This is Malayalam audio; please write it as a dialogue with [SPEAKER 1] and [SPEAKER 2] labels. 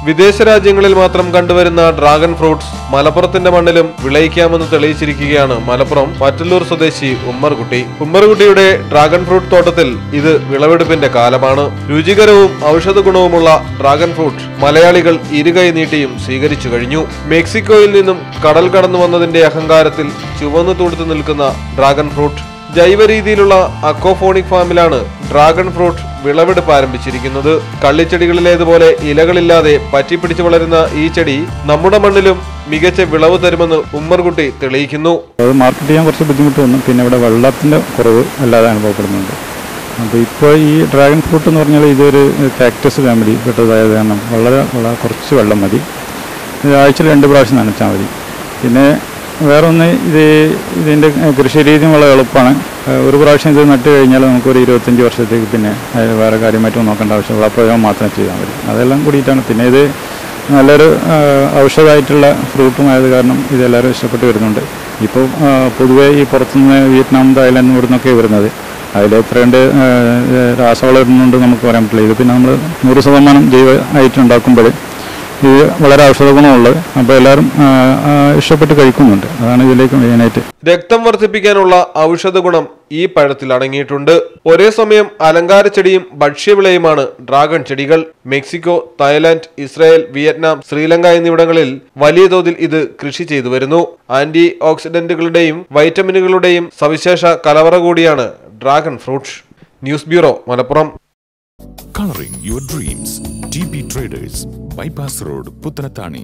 [SPEAKER 1] വിദേശ രാജ്യങ്ങളിൽ മാത്രം കണ്ടുവരുന്ന ഡ്രാഗൺ ഫ്രൂട്ട്സ് മലപ്പുറത്തിന്റെ മണ്ണിലും വിളയിക്കാമെന്ന് തെളിയിച്ചിരിക്കുകയാണ് മലപ്പുറം പറ്റല്ലൂർ സ്വദേശി ഉമ്മർകുട്ടി ഉമ്മർകുട്ടിയുടെ ഡ്രാഗൺ ഫ്രൂട്ട് തോട്ടത്തിൽ ഇത് വിളവെടുപ്പിന്റെ കാലമാണ് രുചികരവും ഔഷധ ഗുണവുമുള്ള ഡ്രാഗൺ ഫ്രൂട്ട് മലയാളികൾ ഇരുകൈ നീട്ടിയും സ്വീകരിച്ചു കഴിഞ്ഞു മെക്സിക്കോയിൽ നിന്നും കടൽ കടന്നു വന്നതിന്റെ അഹങ്കാരത്തിൽ ചുവന്നു തുടുത്തു നിൽക്കുന്ന ഡ്രാഗൺ ഫ്രൂട്ട് ജൈവ രീതിയിലുള്ള അക്കോഫോണിക് ഫാമിലാണ് ഡ്രാഗൺ ഫ്രൂട്ട് വിളവെടുപ്പ് ആരംഭിച്ചിരിക്കുന്നത് കള്ളിച്ചെടികളിലേതുപോലെ ഇലകളില്ലാതെ പറ്റിപ്പിടിച്ച് വളരുന്ന ഈ ചെടി നമ്മുടെ മണ്ണിലും മികച്ച വിളവ് തരുമെന്ന് ഉമ്മർകുട്ടി തെളിയിക്കുന്നു
[SPEAKER 2] അത് മാർക്കറ്റ് ചെയ്യാൻ കുറച്ച് ബുദ്ധിമുട്ട് വന്നു പിന്നെ ഇവിടെ വെള്ളത്തിൻ്റെ കുറവ് അല്ലാതെ അനുഭവപ്പെടുന്നുണ്ട് അപ്പോൾ ഇപ്പോൾ ഈ ഡ്രാഗൺ ഫ്രൂട്ട് എന്ന് പറഞ്ഞാൽ ഇതൊരു കാക്ടസ് ഫാമിലി പെട്ടതായത് കാരണം വളരെ വളരെ കുറച്ച് വെള്ളം മതി ഇത് ആഴ്ചയിൽ രണ്ട് പ്രാവശ്യം നനച്ചാൽ മതി പിന്നെ വേറെ ഒന്ന് ഇത് ഇതിൻ്റെ കൃഷി രീതി വളരെ എളുപ്പമാണ് ഏഹ് ഒരു പ്രാവശ്യം ഇത് നട്ട് കഴിഞ്ഞാൽ നമുക്കൊരു ഇരുപത്തഞ്ച് വർഷത്തേക്ക് പിന്നെ അതിൽ വേറെ കാര്യമായിട്ടൊന്നും നോക്കേണ്ട ആവശ്യമുള്ള പ്രയോഗം മാത്രം ചെയ്താൽ മതി അതെല്ലാം കൂടിയിട്ടാണ് പിന്നെ ഇത് നല്ലൊരു ഏഹ് ഔഷധമായിട്ടുള്ള ഫ്രൂട്ടും ആയത് കാരണം ഇതെല്ലാവരും ഇഷ്ടപ്പെട്ട് വരുന്നുണ്ട് ഇപ്പോൾ ഏഹ് പൊതുവേ ഈ പുറത്തുനിന്ന് വിയറ്റ്നാം തായ്ലാൻഡ് ഇവിടുന്നൊക്കെ വരുന്നത് അതിൽ എത്രയുണ്ട് ഏഹ് രാസവളം ഇടുന്നുണ്ട് നമുക്ക് പറയാൻ പറ്റില്ല ഇത് പിന്നെ നമ്മൾ നൂറ് ശതമാനം ജൈവ ആയിട്ട് ഉണ്ടാക്കുമ്പോൾ ഇത് വളരെ ഔഷധ ഗുണമുള്ളത് അപ്പോൾ എല്ലാവരും ആ, ആ, ഇഷ്ടപ്പെട്ട് കഴിക്കുന്നുണ്ട് അതാണ് ഇതിലേക്ക് മെയിനായിട്ട്
[SPEAKER 1] രക്തം വർദ്ധിപ്പിക്കാനുള്ള ഔഷധ ഗുണം ഈ പഴത്തിൽ അടങ്ങിയിട്ടുണ്ട് ഒരേ സമയം അലങ്കാര ചെടിയും ഭക്ഷ്യവിളയുമാണ് ഡ്രാഗൺ ചെടികൾ Mexico Thailand Israel Vietnam Sri Lanka എന്നിവിടങ്ങളിൽ വലിയ തോതിൽ ഇത് കൃഷി ചെയ്തു വരുന്നു ആന്റി ഓക്സിഡന്റുകളുടെയും വൈറ്റമിനുകളുടെയും സവിശേഷ കലവറ കൂടിയാണ് dragon fruit news bureau Malappuram
[SPEAKER 3] Coloring your dreams. TB Traders, Bypass Road, Puttanatani.